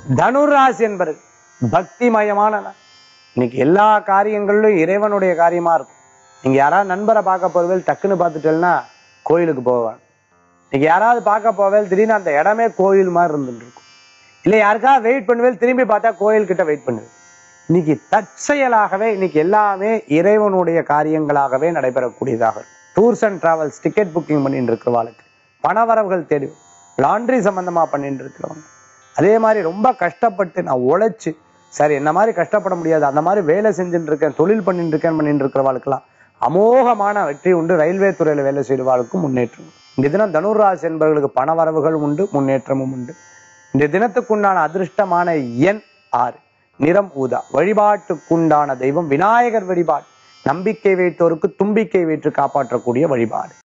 தனுராசி என்பது பக்திமயமான நாள். இன்னைக்கு எல்லா காரியங்களிலும் இறைவனுடைய காரியமா இருக்கும் நீங்க யாராவது நண்பரை பார்க்க போறவேல் டக்குன்னு பார்த்துட்டேன்னா கோயிலுக்கு போவாங்க இன்னைக்கு யாராவது பார்க்க போவேல் திடீர்னு அந்த இடமே கோயில் மாதிரி இருந்துட்டு இருக்கும் இல்ல யாருக்காவது வெயிட் பண்ணுவேல் திரும்பி பார்த்தா கோயில் கிட்ட வெயிட் பண்ணுவேன் இன்னைக்கு தற்செயலாகவே இன்னைக்கு எல்லாமே இறைவனுடைய காரியங்களாகவே நடைபெறக்கூடியதாக இருக்கும் tours and travels ticket booking பண்ணிட்டு இருக்கிறவாளுக்கு பணவரவுகள் தேடி லாண்ட்ரி சம்பந்தமா பண்ணிட்டு இருக்கிறவங்க அதே மாதிரி ரொம்ப கஷ்டப்பட்டு நான் உழைச்சு சரி என்ன மாதிரி கஷ்டப்பட முடியாது அந்த மாதிரி வேலை செஞ்சுட்டு இருக்கேன் தொழில் பண்ணிட்டு இருக்கேன் பண்ணிட்டு இருக்கிறவாளுக்கெல்லாம் அமோகமான வெற்றி உண்டு ரயில்வே துறையில வேலை செய்வாளுக்கும் முன்னேற்றம் உண்டு. இந்த தினம் தனுராசி என்பவர்களுக்கு பண வரவுகள் உண்டு முன்னேற்றமும் உண்டு இந்த தினத்துக்குண்டான அதிர்ஷ்டமான எண் ஆறு நிறம் ஊதா வழிபாட்டுக்குண்டான தெய்வம் விநாயகர் வழிபாடு நம்பிக்கை வைத்தோருக்கு தும்பிக்கை வைத்து காப்பாற்றக்கூடிய வழிபாடு